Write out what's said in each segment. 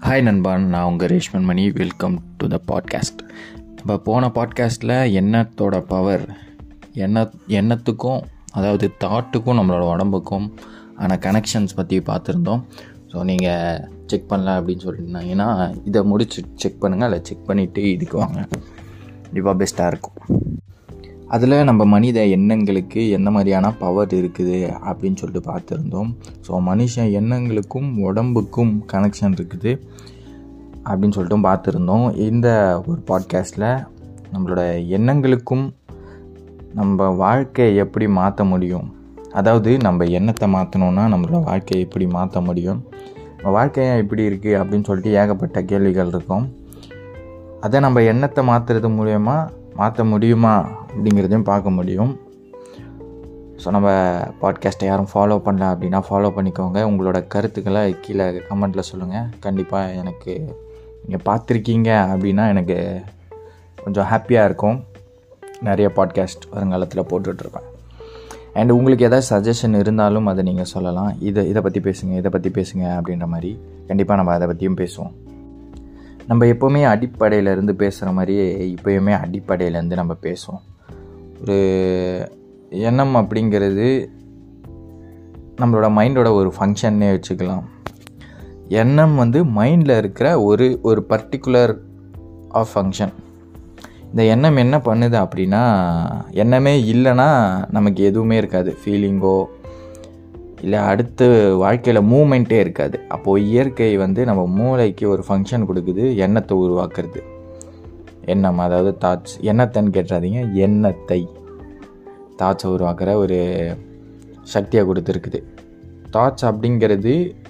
hi நண்பான் நான் உங்கள் Reshman Mani welcome to the podcast நம்ம போன பாட்காஸ்ட்டில் எண்ணத்தோட பவர் எண்ண எண்ணத்துக்கும் அதாவது தாட்டுக்கும் நம்மளோட உடம்புக்கும் ஆன கனெக்ஷன்ஸ் பற்றி பார்த்துருந்தோம் ஸோ நீங்கள் செக் பண்ணல அப்படின்னு சொல்லியிருந்தாங்கன்னா இதை முடிச்சு செக் பண்ணுங்கள் அதை செக் பண்ணிவிட்டு இதுக்கு வாங்க கண்டிப்பாக பெஸ்ட்டாக இருக்கும் அதில் நம்ம மனித எண்ணங்களுக்கு எந்த மாதிரியான பவர் இருக்குது அப்படின்னு சொல்லிட்டு பார்த்துருந்தோம் ஸோ மனுஷன் எண்ணங்களுக்கும் உடம்புக்கும் கனெக்ஷன் இருக்குது அப்படின்னு சொல்லிட்டு பார்த்துருந்தோம் இந்த ஒரு பாட்காஸ்ட்டில் நம்மளோட எண்ணங்களுக்கும் நம்ம வாழ்க்கையை எப்படி மாற்ற முடியும் அதாவது நம்ம எண்ணத்தை மாற்றணுன்னா நம்மளோட வாழ்க்கையை எப்படி மாற்ற முடியும் நம்ம வாழ்க்கையை எப்படி இருக்குது அப்படின்னு சொல்லிட்டு ஏகப்பட்ட கேள்விகள் இருக்கும் அதை நம்ம எண்ணத்தை மாற்றுறது மூலயமா மாற்ற முடியுமா அப்படிங்கிறதையும் பார்க்க முடியும் ஸோ நம்ம பாட்காஸ்ட்டை யாரும் ஃபாலோ பண்ணல அப்படின்னா ஃபாலோ பண்ணிக்கோங்க உங்களோட கருத்துக்களை கீழே கமெண்ட்டில் சொல்லுங்கள் கண்டிப்பாக எனக்கு நீங்கள் பார்த்துருக்கீங்க அப்படின்னா எனக்கு கொஞ்சம் ஹாப்பியாக இருக்கும் நிறைய பாட்காஸ்ட் வருங்காலத்தில் போட்டுட்ருப்பேன் அண்ட் உங்களுக்கு எதாவது சஜஷன் இருந்தாலும் அதை நீங்கள் சொல்லலாம் இதை இதை பற்றி பேசுங்க இதை பற்றி பேசுங்க அப்படின்ற மாதிரி கண்டிப்பாக நம்ம அதை பற்றியும் பேசுவோம் நம்ம எப்போவுமே அடிப்படையிலேருந்து பேசுகிற மாதிரியே இப்போயுமே அடிப்படையிலேருந்து நம்ம பேசுவோம் ஒரு எண்ணம் அப்படிங்கிறது நம்மளோட மைண்டோட ஒரு ஃபங்க்ஷன்னே வச்சுக்கலாம் எண்ணம் வந்து மைண்டில் இருக்கிற ஒரு ஒரு பர்டிகுலர் ஆஃப் ஃபங்க்ஷன் இந்த எண்ணம் என்ன பண்ணுது அப்படின்னா எண்ணமே இல்லைன்னா நமக்கு எதுவுமே இருக்காது ஃபீலிங்கோ இல்லை அடுத்து வாழ்க்கையில் மூமெண்ட்டே இருக்காது அப்போது இயற்கை வந்து நம்ம மூளைக்கு ஒரு ஃபங்க்ஷன் கொடுக்குது எண்ணத்தை உருவாக்குறது எண்ணம் அதாவது தாட்ஸ் எண்ணத்தைன்னு கேட்டுறாதீங்க எண்ணத்தை தாட்ஸை உருவாக்குற ஒரு சக்தியை கொடுத்துருக்குது தாட்ஸ் அப்படிங்கிறது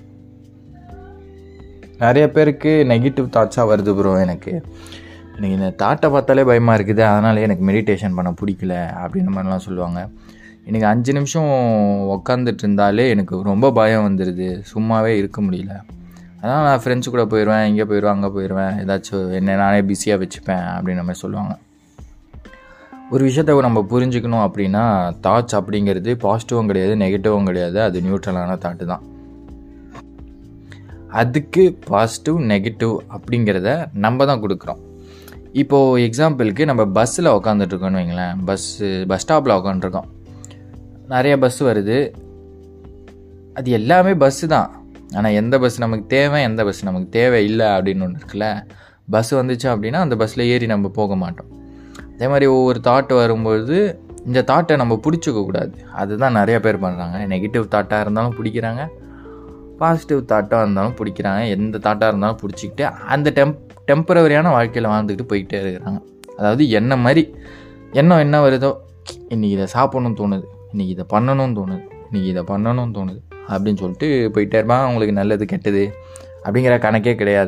நிறைய பேருக்கு நெகட்டிவ் தாட்ஸாக வருது ப்ரோ எனக்கு எனக்கு இந்த தாட்டை பார்த்தாலே பயமாக இருக்குது அதனால எனக்கு மெடிடேஷன் பண்ண பிடிக்கல அப்படின்ற மாதிரிலாம் சொல்லுவாங்க எனக்கு அஞ்சு நிமிஷம் உக்காந்துட்டு இருந்தாலே எனக்கு ரொம்ப பயம் வந்துடுது சும்மாவே இருக்க முடியல அதான் நான் ஃப்ரெண்ட்ஸ் கூட போயிடுவேன் இங்கே போயிடுவேன் அங்கே போயிடுவேன் ஏதாச்சும் என்ன நானே பிஸியாக வச்சுப்பேன் அப்படின்ற மாதிரி சொல்லுவாங்க ஒரு விஷயத்த நம்ம புரிஞ்சுக்கணும் அப்படின்னா தாட்ஸ் அப்படிங்கிறது பாசிட்டிவும் கிடையாது நெகட்டிவும் கிடையாது அது நியூட்ரலான தாட்டு தான் அதுக்கு பாசிட்டிவ் நெகட்டிவ் அப்படிங்கிறத நம்ம தான் கொடுக்குறோம் இப்போது எக்ஸாம்பிளுக்கு நம்ம பஸ்ஸில் உக்காந்துட்ருக்கோன்னு வைங்களேன் பஸ்ஸு பஸ் ஸ்டாப்பில் உக்காந்துருக்கோம் நிறைய பஸ் வருது அது எல்லாமே பஸ்ஸு தான் ஆனால் எந்த பஸ் நமக்கு தேவை எந்த பஸ் நமக்கு தேவை இல்லை அப்படின்னு ஒன்று இருக்குல்ல பஸ் வந்துச்சு அப்படின்னா அந்த பஸ்ஸில் ஏறி நம்ம போக மாட்டோம் அதே மாதிரி ஒவ்வொரு தாட் வரும்பொழுது இந்த தாட்டை நம்ம பிடிச்சிக்க கூடாது அதுதான் நிறைய பேர் பண்ணுறாங்க நெகட்டிவ் தாட்டாக இருந்தாலும் பிடிக்கிறாங்க பாசிட்டிவ் தாட்டாக இருந்தாலும் பிடிக்கிறாங்க எந்த தாட்டாக இருந்தாலும் பிடிச்சிக்கிட்டு அந்த டெம்ப் டெம்பரவரியான வாழ்க்கையில் வாழ்ந்துக்கிட்டு போய்கிட்டே இருக்கிறாங்க அதாவது என்ன மாதிரி எண்ணம் என்ன வருதோ இன்றைக்கி இதை சாப்பிட்ணும்னு தோணுது இன்றைக்கி இதை பண்ணணும்னு தோணுது இன்றைக்கி இதை பண்ணணும்னு தோணுது அப்படின்னு சொல்லிட்டு போயிட்டே இருப்பாங்க அவங்களுக்கு நல்லது கெட்டது அப்படிங்கிற கணக்கே கிடையாது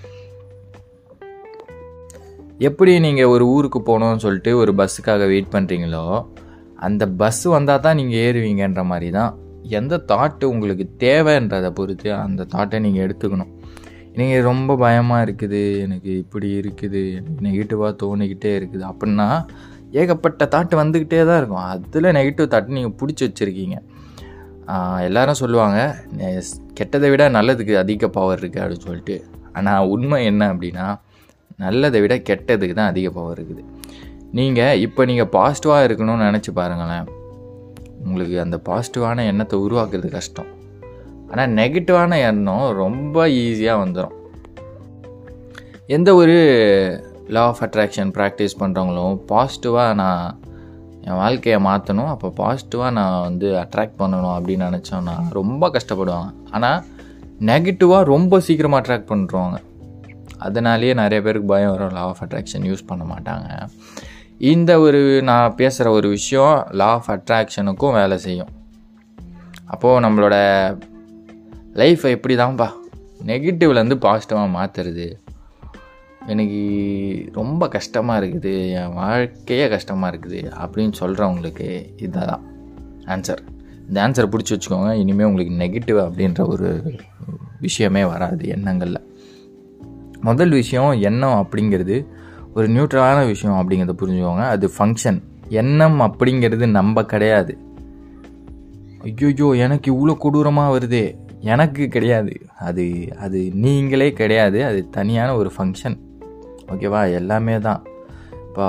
எப்படி நீங்கள் ஒரு ஊருக்கு போகணும்னு சொல்லிட்டு ஒரு பஸ்ஸுக்காக வெயிட் பண்ணுறீங்களோ அந்த பஸ் வந்தால் தான் நீங்கள் ஏறுவீங்கன்ற மாதிரி தான் எந்த தாட்டு உங்களுக்கு தேவைன்றதை பொறுத்து அந்த தாட்டை நீங்கள் எடுத்துக்கணும் நீங்கள் ரொம்ப பயமாக இருக்குது எனக்கு இப்படி இருக்குது எனக்கு நெகட்டிவாக தோணிக்கிட்டே இருக்குது அப்படின்னா ஏகப்பட்ட தாட்டு வந்துக்கிட்டே தான் இருக்கும் அதில் நெகட்டிவ் தாட்டு நீங்கள் பிடிச்சி வச்சுருக்கீங்க எல்லாரும் சொல்லுவாங்க கெட்டதை விட நல்லதுக்கு அதிக பவர் இருக்குது அப்படின்னு சொல்லிட்டு ஆனால் உண்மை என்ன அப்படின்னா நல்லதை விட கெட்டதுக்கு தான் அதிக பவர் இருக்குது நீங்கள் இப்போ நீங்கள் பாசிட்டிவாக இருக்கணும்னு நினச்சி பாருங்களேன் உங்களுக்கு அந்த பாசிட்டிவான எண்ணத்தை உருவாக்குறது கஷ்டம் ஆனால் நெகட்டிவான எண்ணம் ரொம்ப ஈஸியாக வந்துடும் எந்த ஒரு லா ஆஃப் அட்ராக்ஷன் ப்ராக்டிஸ் பண்ணுறவங்களும் பாசிட்டிவாக நான் என் வாழ்க்கையை மாற்றணும் அப்போ பாசிட்டிவாக நான் வந்து அட்ராக்ட் பண்ணணும் அப்படின்னு நினச்சோன்னா ரொம்ப கஷ்டப்படுவாங்க ஆனால் நெகட்டிவாக ரொம்ப சீக்கிரமாக அட்ராக்ட் பண்ணுறவங்க அதனாலேயே நிறைய பேருக்கு பயம் வரும் லா ஆஃப் அட்ராக்ஷன் யூஸ் பண்ண மாட்டாங்க இந்த ஒரு நான் பேசுகிற ஒரு விஷயம் லா ஆஃப் அட்ராக்ஷனுக்கும் வேலை செய்யும் அப்போது நம்மளோட லைஃப்பை எப்படி தான்ப்பா நெகட்டிவ்லேருந்து பாசிட்டிவாக மாற்றுறது எனக்கு ரொம்ப கஷ்டமாக இருக்குது என் வாழ்க்கையே கஷ்டமாக இருக்குது அப்படின்னு சொல்கிறவங்களுக்கு இதுதான் ஆன்சர் இந்த ஆன்சரை பிடிச்சி வச்சுக்கோங்க இனிமேல் உங்களுக்கு நெகட்டிவ் அப்படின்ற ஒரு விஷயமே வராது எண்ணங்களில் முதல் விஷயம் எண்ணம் அப்படிங்கிறது ஒரு நியூட்ரலான விஷயம் அப்படிங்கிறத புரிஞ்சுக்கோங்க அது ஃபங்க்ஷன் எண்ணம் அப்படிங்கிறது நம்ம கிடையாது ஐயோயோ எனக்கு இவ்வளோ கொடூரமாக வருதே எனக்கு கிடையாது அது அது நீங்களே கிடையாது அது தனியான ஒரு ஃபங்க்ஷன் ஓகேவா எல்லாமே தான் இப்போ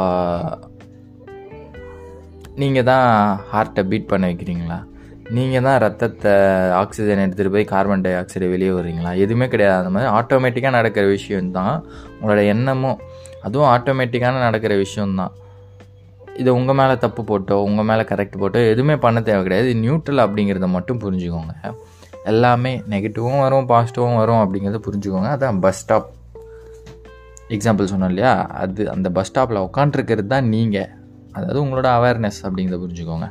நீங்கள் தான் ஹார்ட்டை பீட் பண்ண வைக்கிறீங்களா நீங்கள் தான் ரத்தத்தை ஆக்சிஜன் எடுத்துகிட்டு போய் கார்பன் டை ஆக்சைடை வெளியே வர்றீங்களா எதுவுமே கிடையாது அந்த மாதிரி ஆட்டோமேட்டிக்காக நடக்கிற விஷயம்தான் உங்களோட எண்ணமும் அதுவும் ஆட்டோமேட்டிக்கான நடக்கிற விஷயம்தான் இது உங்கள் மேலே தப்பு போட்டோ உங்கள் மேலே கரெக்ட் போட்டோ எதுவுமே பண்ண தேவை கிடையாது இது நியூட்ரல் அப்படிங்கிறத மட்டும் புரிஞ்சுக்கோங்க எல்லாமே நெகட்டிவும் வரும் பாசிட்டிவும் வரும் அப்படிங்கிறத புரிஞ்சுக்கோங்க அதான் பஸ் ஸ்டாப் எக்ஸாம்பிள் சொன்னோம் இல்லையா அது அந்த பஸ் ஸ்டாப்பில் உட்காண்ட்ருக்கிறது தான் நீங்கள் அதாவது உங்களோட அவேர்னஸ் அப்படிங்கிறத புரிஞ்சுக்கோங்க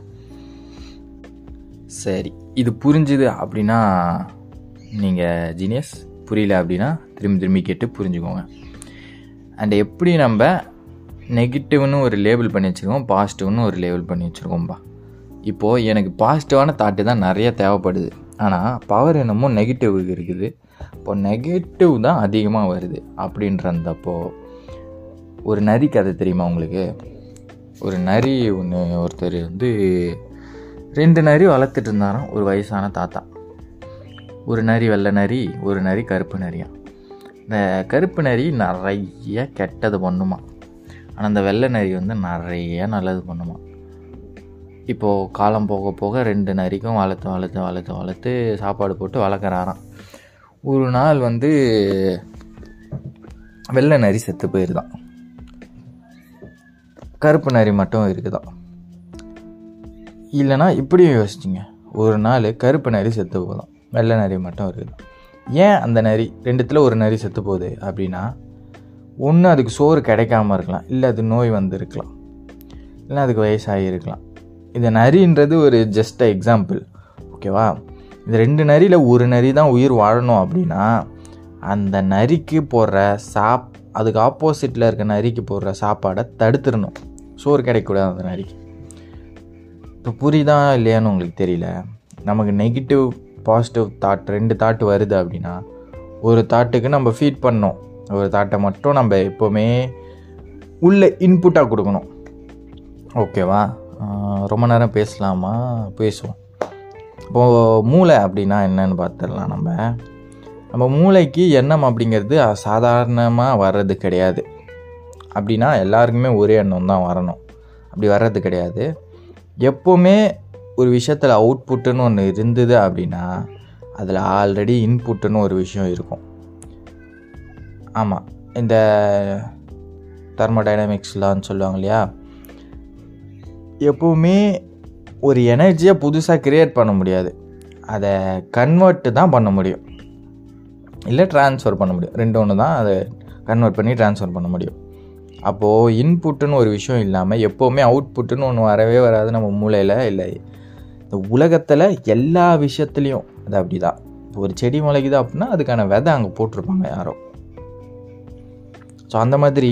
சரி இது புரிஞ்சுது அப்படின்னா நீங்கள் ஜீனியஸ் புரியல அப்படின்னா திரும்பி திரும்பி கேட்டு புரிஞ்சுக்கோங்க அண்ட் எப்படி நம்ம நெகட்டிவ்னு ஒரு லேபிள் பண்ணி வச்சுருக்கோம் பாசிட்டிவ்னு ஒரு லேபிள் பண்ணி வச்சுருக்கோம்பா இப்போது எனக்கு பாசிட்டிவான தாட்டு தான் நிறைய தேவைப்படுது ஆனால் பவர் என்னமோ நெகட்டிவ் இருக்குது இப்போ நெகட்டிவ் தான் அதிகமாக வருது அப்படின்றந்தப்போ ஒரு நரி கதை தெரியுமா உங்களுக்கு ஒரு நரி ஒன்று ஒருத்தர் வந்து ரெண்டு நரி வளர்த்துட்டு இருந்தாராம் ஒரு வயசான தாத்தா ஒரு நரி வெள்ளை நரி ஒரு நரி கருப்பு நரியா இந்த கருப்பு நரி நிறைய கெட்டது பண்ணுமா ஆனால் அந்த வெள்ளை நரி வந்து நிறைய நல்லது பண்ணுமா இப்போது காலம் போக போக ரெண்டு நரிக்கும் வளர்த்து வளர்த்து வளர்த்து வளர்த்து சாப்பாடு போட்டு வளர்க்குறாராம் ஒரு நாள் வந்து வெள்ளை நரி செத்து போயிருதான் கருப்பு நரி மட்டும் இருக்குதான் இல்லைனா இப்படியும் யோசிச்சிங்க ஒரு நாள் கருப்பு நரி செத்து போதும் வெள்ளை நரி மட்டும் இருக்குது ஏன் அந்த நரி ரெண்டுத்தில் ஒரு நரி செத்து போகுது அப்படின்னா ஒன்று அதுக்கு சோறு கிடைக்காம இருக்கலாம் இல்லை அது நோய் வந்திருக்கலாம் இல்லை அதுக்கு வயசாகி இருக்கலாம் இந்த நரின்றது ஒரு ஜஸ்ட் எக்ஸாம்பிள் ஓகேவா இந்த ரெண்டு நரியில் ஒரு நரி தான் உயிர் வாழணும் அப்படின்னா அந்த நரிக்கு போடுற சாப் அதுக்கு ஆப்போசிட்டில் இருக்க நரிக்கு போடுற சாப்பாடை தடுத்துடணும் சோறு கிடைக்கக்கூடாது அந்த நரிக்கு இப்போ புரியுதா இல்லையான்னு உங்களுக்கு தெரியல நமக்கு நெகட்டிவ் பாசிட்டிவ் தாட் ரெண்டு தாட் வருது அப்படின்னா ஒரு தாட்டுக்கு நம்ம ஃபீட் பண்ணோம் ஒரு தாட்டை மட்டும் நம்ம எப்போவுமே உள்ள இன்புட்டாக கொடுக்கணும் ஓகேவா ஆஹ் ரொம்ப நேரம் பேசலாமா பேசுவோம் இப்போது மூளை அப்படின்னா என்னன்னு பார்த்துடலாம் நம்ம நம்ம மூளைக்கு எண்ணம் அப்படிங்கிறது சாதாரணமாக வர்றது கிடையாது அப்படின்னா எல்லாருக்குமே ஒரே எண்ணம் தான் வரணும் அப்படி வர்றது கிடையாது எப்போவுமே ஒரு விஷயத்தில் அவுட்புட்டுன்னு ஒன்று இருந்தது அப்படின்னா அதில் ஆல்ரெடி இன்புட்டுன்னு ஒரு விஷயம் இருக்கும் ஆமாம் இந்த தெர்மோடைனமிக்ஸ்லான்னு சொல்லுவாங்க இல்லையா எப்போவுமே ஒரு எனர்ஜியை புதுசாக க்ரியேட் பண்ண முடியாது அதை கன்வெர்ட்டு தான் பண்ண முடியும் இல்லை ட்ரான்ஸ்ஃபர் பண்ண முடியும் ரெண்டு ஒன்று தான் அதை கன்வெர்ட் பண்ணி ட்ரான்ஸ்ஃபர் பண்ண முடியும் அப்போது இன்புட்டுன்னு ஒரு விஷயம் இல்லாமல் எப்போவுமே அவுட்புட்டுன்னு ஒன்று வரவே வராது நம்ம மூளையில் இல்லை இந்த உலகத்தில் எல்லா விஷயத்துலேயும் அது அப்படி தான் இப்போ ஒரு செடி முளைக்குது அப்படின்னா அதுக்கான விதை அங்கே போட்டிருப்பாங்க யாரோ ஸோ அந்த மாதிரி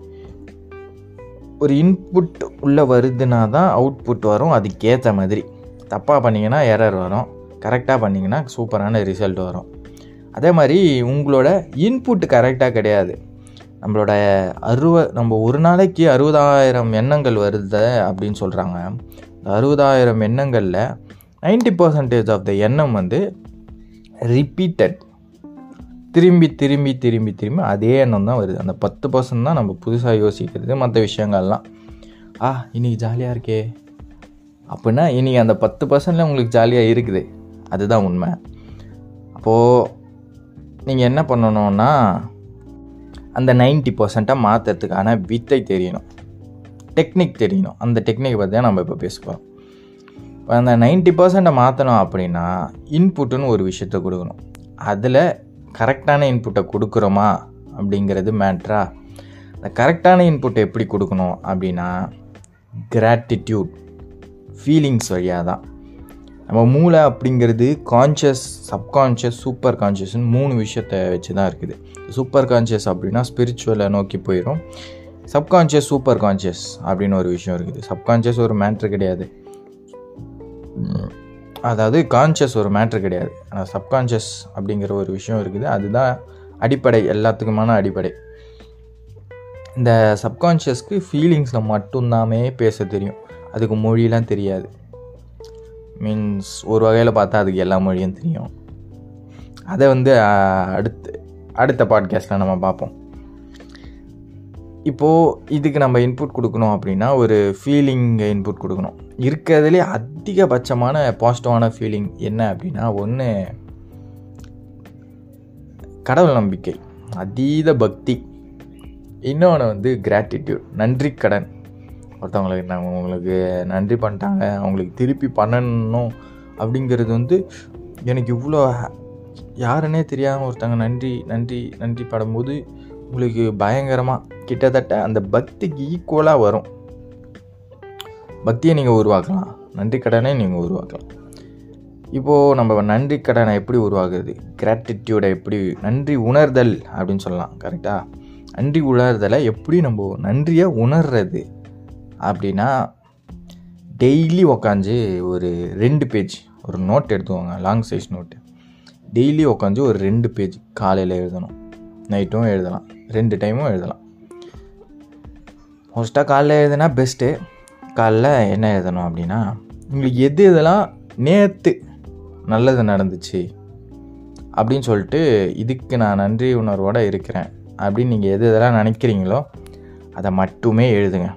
ஒரு இன்புட் உள்ளே வருதுன்னா தான் அவுட்புட் வரும் அதுக்கேற்ற மாதிரி தப்பாக பண்ணிங்கன்னா எரர் வரும் கரெக்டாக பண்ணிங்கன்னா சூப்பரான ரிசல்ட் வரும் அதே மாதிரி உங்களோட இன்புட் கரெக்டாக கிடையாது நம்மளோட அறுவ நம்ம ஒரு நாளைக்கு அறுபதாயிரம் எண்ணங்கள் வருது அப்படின்னு சொல்கிறாங்க இந்த அறுபதாயிரம் எண்ணங்களில் நைன்டி பர்சன்டேஜ் ஆஃப் த எண்ணம் வந்து ரிப்பீட்டட் திரும்பி திரும்பி திரும்பி திரும்பி அதே எண்ணம் தான் வருது அந்த பத்து பர்சன்ட் தான் நம்ம புதுசாக யோசிக்கிறது மற்ற விஷயங்கள்லாம் ஆ இன்னைக்கு ஜாலியாக இருக்கே அப்படின்னா இன்றைக்கி அந்த பத்து பர்சன்டில் உங்களுக்கு ஜாலியாக இருக்குது அதுதான் உண்மை அப்போது நீங்கள் என்ன பண்ணணும்னா அந்த நைன்ட்டி பர்சண்ட்டாக மாற்றுறதுக்கான வித்தை தெரியணும் டெக்னிக் தெரியணும் அந்த டெக்னிக் பற்றி தான் நம்ம இப்போ பேசுவோம் இப்போ அந்த நைன்ட்டி பர்சண்ட்டை மாற்றணும் அப்படின்னா இன்புட்டுன்னு ஒரு விஷயத்த கொடுக்கணும் அதில் கரெக்டான இன்புட்டை கொடுக்குறோமா அப்படிங்கிறது மேட்ரா அந்த கரெக்டான இன்புட்டை எப்படி கொடுக்கணும் அப்படின்னா கிராட்டிடியூட் ஃபீலிங்ஸ் வழியாக தான் நம்ம மூளை அப்படிங்கிறது கான்ஷியஸ் சப்கான்ஷியஸ் சூப்பர் கான்ஷியஸ்னு மூணு விஷயத்தை வச்சு தான் இருக்குது சூப்பர் கான்ஷியஸ் அப்படின்னா ஸ்பிரிச்சுவலை நோக்கி போயிடும் சப்கான்ஷியஸ் சூப்பர் கான்ஷியஸ் அப்படின்னு ஒரு விஷயம் இருக்குது சப்கான்ஷியஸ் ஒரு மேட்ரு கிடையாது அதாவது கான்ஷியஸ் ஒரு மேட்ரு கிடையாது ஆனால் சப்கான்ஷியஸ் அப்படிங்கிற ஒரு விஷயம் இருக்குது அதுதான் அடிப்படை எல்லாத்துக்குமான அடிப்படை இந்த சப்கான்ஷியஸ்க்கு ஃபீலிங்ஸில் மட்டும்தாமே பேச தெரியும் அதுக்கு மொழியெலாம் தெரியாது மீன்ஸ் ஒரு வகையில் பார்த்தா அதுக்கு எல்லா மொழியும் தெரியும் அதை வந்து அடுத்து அடுத்த பாட்காஸ்ட்டில் நம்ம பார்ப்போம் இப்போது இதுக்கு நம்ம இன்புட் கொடுக்கணும் அப்படின்னா ஒரு ஃபீலிங் இன்புட் கொடுக்கணும் இருக்கிறதுலே அதிகபட்சமான பாசிட்டிவான ஃபீலிங் என்ன அப்படின்னா ஒன்று கடவுள் நம்பிக்கை அதீத பக்தி இன்னொன்று வந்து கிராட்டிடியூட் நன்றி கடன் ஒருத்தவங்களுக்கு நாங்கள் உங்களுக்கு நன்றி பண்ணிட்டாங்க அவங்களுக்கு திருப்பி பண்ணணும் அப்படிங்கிறது வந்து எனக்கு இவ்வளோ யாருன்னே தெரியாமல் ஒருத்தவங்க நன்றி நன்றி நன்றி படும்போது உங்களுக்கு பயங்கரமாக கிட்டத்தட்ட அந்த பக்திக்கு ஈக்குவலாக வரும் பக்தியை நீங்கள் உருவாக்கலாம் நன்றி கடனை நீங்கள் உருவாக்கலாம் இப்போது நம்ம நன்றி கடனை எப்படி உருவாக்குறது கிராட்டிடியூடை எப்படி நன்றி உணர்தல் அப்படின்னு சொல்லலாம் கரெக்டாக நன்றி உணர்தலை எப்படி நம்ம நன்றியை உணர்றது அப்படின்னா டெய்லி உக்காந்து ஒரு ரெண்டு பேஜ் ஒரு நோட் எடுத்துக்கோங்க லாங் சைஸ் நோட்டு டெய்லி உக்காந்து ஒரு ரெண்டு பேஜ் காலையில் எழுதணும் நைட்டும் எழுதலாம் ரெண்டு டைமும் எழுதலாம் மோஸ்ட்டாக காலைல எழுதுனா பெஸ்ட்டு காலைல என்ன எழுதணும் அப்படின்னா உங்களுக்கு எது இதெல்லாம் நேற்று நல்லது நடந்துச்சு அப்படின்னு சொல்லிட்டு இதுக்கு நான் நன்றி உணர்வோடு இருக்கிறேன் அப்படின்னு நீங்கள் எது இதெல்லாம் நினைக்கிறீங்களோ அதை மட்டுமே எழுதுங்க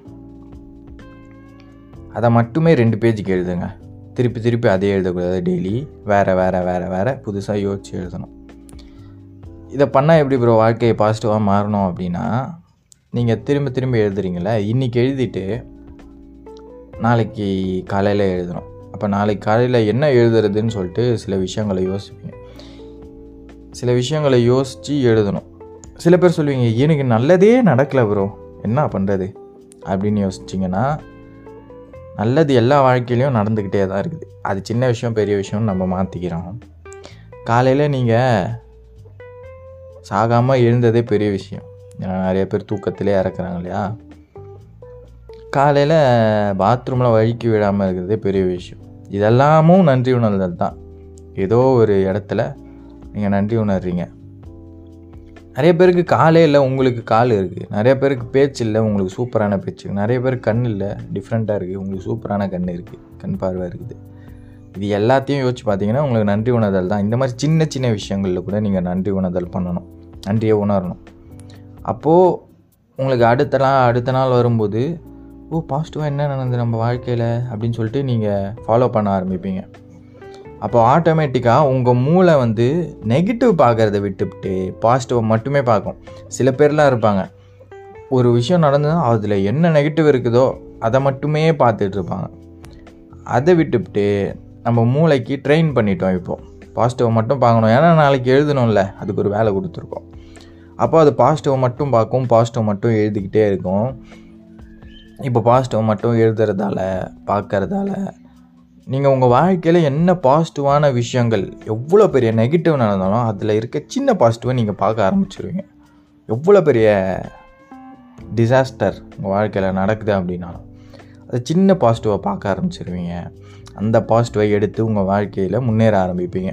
அதை மட்டுமே ரெண்டு பேஜுக்கு எழுதுங்க திருப்பி திருப்பி அதே எழுதக்கூடாது டெய்லி வேறு வேறு வேறு வேறு புதுசாக யோசித்து எழுதணும் இதை பண்ணால் எப்படி ப்ரோ வாழ்க்கையை பாசிட்டிவாக மாறணும் அப்படின்னா நீங்கள் திரும்ப திரும்ப எழுதுறீங்களே இன்றைக்கி எழுதிட்டு நாளைக்கு காலையில் எழுதணும் அப்போ நாளைக்கு காலையில் என்ன எழுதுறதுன்னு சொல்லிட்டு சில விஷயங்களை யோசிப்பீங்க சில விஷயங்களை யோசித்து எழுதணும் சில பேர் சொல்லுவீங்க எனக்கு நல்லதே நடக்கலை ப்ரோ என்ன பண்ணுறது அப்படின்னு யோசிச்சிங்கன்னா நல்லது எல்லா வாழ்க்கையிலையும் நடந்துக்கிட்டே தான் இருக்குது அது சின்ன விஷயம் பெரிய விஷயம்னு நம்ம மாற்றிக்கிறோம் காலையில் நீங்கள் சாகாமல் எழுந்ததே பெரிய விஷயம் ஏன்னா நிறைய பேர் தூக்கத்திலே இறக்குறாங்க இல்லையா காலையில் பாத்ரூமில் வழுக்கி விடாமல் இருக்கிறதே பெரிய விஷயம் இதெல்லாமும் நன்றி உணர்தல் தான் ஏதோ ஒரு இடத்துல நீங்கள் நன்றி உணர்றீங்க நிறைய பேருக்கு காலே இல்லை உங்களுக்கு கால் இருக்குது நிறைய பேருக்கு பேச்சு இல்லை உங்களுக்கு சூப்பரான பேச்சு நிறைய பேருக்கு கண் இல்லை டிஃப்ரெண்ட்டாக இருக்குது உங்களுக்கு சூப்பரான கண் இருக்குது கண் பார்வை இருக்குது இது எல்லாத்தையும் யோசிச்சு பார்த்தீங்கன்னா உங்களுக்கு நன்றி உணர்தல் தான் இந்த மாதிரி சின்ன சின்ன விஷயங்களில் கூட நீங்கள் நன்றி உணர்தல் பண்ணணும் நன்றியை உணரணும் அப்போது உங்களுக்கு அடுத்த நாள் அடுத்த நாள் வரும்போது ஓ பாசிட்டிவாக என்ன நடந்தது நம்ம வாழ்க்கையில் அப்படின்னு சொல்லிட்டு நீங்கள் ஃபாலோ பண்ண ஆரம்பிப்பீங்க அப்போ ஆட்டோமேட்டிக்காக உங்கள் மூளை வந்து நெகட்டிவ் பார்க்குறத விட்டுவிட்டு பாசிட்டிவை மட்டுமே பார்க்கும் சில பேர்லாம் இருப்பாங்க ஒரு விஷயம் நடந்ததுன்னா அதில் என்ன நெகட்டிவ் இருக்குதோ அதை மட்டுமே பார்த்துட்டு இருப்பாங்க அதை விட்டுவிட்டு நம்ம மூளைக்கு ட்ரெயின் பண்ணிட்டோம் இப்போது பாசிட்டிவை மட்டும் பார்க்கணும் ஏன்னா நாளைக்கு எழுதணும்ல அதுக்கு ஒரு வேலை கொடுத்துருக்கோம் அப்போ அது பாசிட்டிவை மட்டும் பார்க்கும் பாசிட்டிவ் மட்டும் எழுதிக்கிட்டே இருக்கும் இப்போ பாசிட்டிவ் மட்டும் எழுதுறதால பார்க்கறதால நீங்கள் உங்கள் வாழ்க்கையில் என்ன பாசிட்டிவான விஷயங்கள் எவ்வளோ பெரிய நெகட்டிவ் நடந்தாலும் அதில் இருக்க சின்ன பாசிட்டிவை நீங்கள் பார்க்க ஆரம்பிச்சிருவீங்க எவ்வளோ பெரிய டிசாஸ்டர் உங்கள் வாழ்க்கையில் நடக்குது அப்படின்னாலும் அது சின்ன பாசிட்டிவை பார்க்க ஆரம்பிச்சிருவீங்க அந்த பாசிட்டிவை எடுத்து உங்கள் வாழ்க்கையில் முன்னேற ஆரம்பிப்பீங்க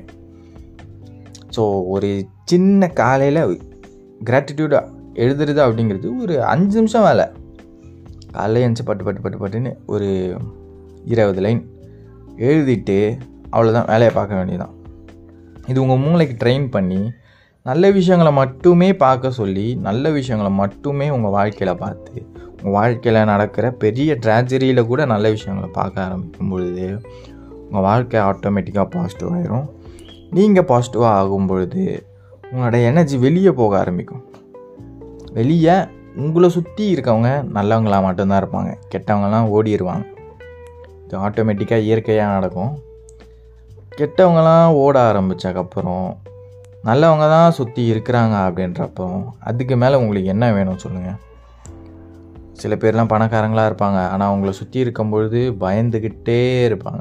ஸோ ஒரு சின்ன காலையில் கிராட்டிடியூடாக எழுதுறது அப்படிங்கிறது ஒரு அஞ்சு நிமிஷம் வேலை காலையில் எழுந்துச்சு பட்டு பட்டு பட்டு பட்டுன்னு ஒரு இருபது லைன் எழுதிட்டு அவ்வளோதான் வேலையை பார்க்க வேண்டியதான் இது உங்கள் மூளைக்கு ட்ரெயின் பண்ணி நல்ல விஷயங்களை மட்டுமே பார்க்க சொல்லி நல்ல விஷயங்களை மட்டுமே உங்கள் வாழ்க்கையில் பார்த்து உங்கள் வாழ்க்கையில் நடக்கிற பெரிய ட்ராஜரியில் கூட நல்ல விஷயங்களை பார்க்க ஆரம்பிக்கும் பொழுது உங்கள் வாழ்க்கை ஆட்டோமேட்டிக்காக பாசிட்டிவ் ஆயிரும் நீங்கள் பாசிட்டிவாக ஆகும் பொழுது உங்களோட எனர்ஜி வெளியே போக ஆரம்பிக்கும் வெளியே உங்களை சுற்றி இருக்கவங்க நல்லவங்களாக மட்டும்தான் இருப்பாங்க கெட்டவங்கலாம் ஓடிடுவாங்க இது ஆட்டோமேட்டிக்காக இயற்கையாக நடக்கும் கெட்டவங்களாம் ஓட ஆரம்பித்ததுக்கப்புறம் நல்லவங்க தான் சுற்றி இருக்கிறாங்க அப்படின்றப்போ அதுக்கு மேலே உங்களுக்கு என்ன வேணும் சொல்லுங்கள் சில பேர்லாம் பணக்காரங்களாக இருப்பாங்க ஆனால் அவங்கள சுற்றி இருக்கும்பொழுது பயந்துக்கிட்டே இருப்பாங்க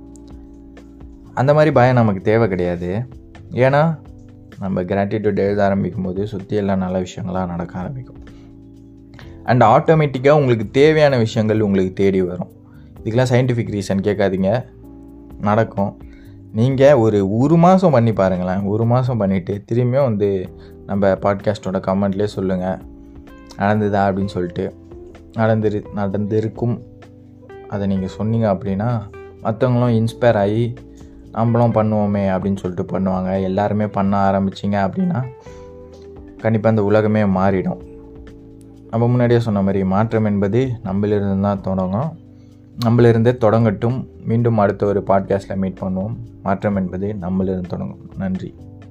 அந்த மாதிரி பயம் நமக்கு தேவை கிடையாது ஏன்னா நம்ம கிராட்டிடியூட் எழுத ஆரம்பிக்கும் போது சுற்றி எல்லாம் நல்ல விஷயங்களாக நடக்க ஆரம்பிக்கும் அண்ட் ஆட்டோமேட்டிக்காக உங்களுக்கு தேவையான விஷயங்கள் உங்களுக்கு தேடி வரும் இதுக்கெலாம் சயின்டிஃபிக் ரீசன் கேட்காதீங்க நடக்கும் நீங்கள் ஒரு ஒரு மாதம் பண்ணி பாருங்களேன் ஒரு மாதம் பண்ணிவிட்டு திரும்பியும் வந்து நம்ம பாட்காஸ்ட்டோட கமெண்ட்லேயே சொல்லுங்கள் நடந்ததா அப்படின்னு சொல்லிட்டு நடந்துரு நடந்திருக்கும் அதை நீங்கள் சொன்னீங்க அப்படின்னா மற்றவங்களும் இன்ஸ்பயர் ஆகி நம்மளும் பண்ணுவோமே அப்படின்னு சொல்லிட்டு பண்ணுவாங்க எல்லாருமே பண்ண ஆரம்பிச்சிங்க அப்படின்னா கண்டிப்பாக அந்த உலகமே மாறிடும் நம்ம முன்னாடியே சொன்ன மாதிரி மாற்றம் என்பது நம்மளிருந்து தான் தொடங்கும் நம்மளிருந்தே தொடங்கட்டும் மீண்டும் அடுத்த ஒரு பாட்காஸ்ட்டில் மீட் பண்ணுவோம் மாற்றம் என்பது நம்மளிருந்து தொடங்கும் நன்றி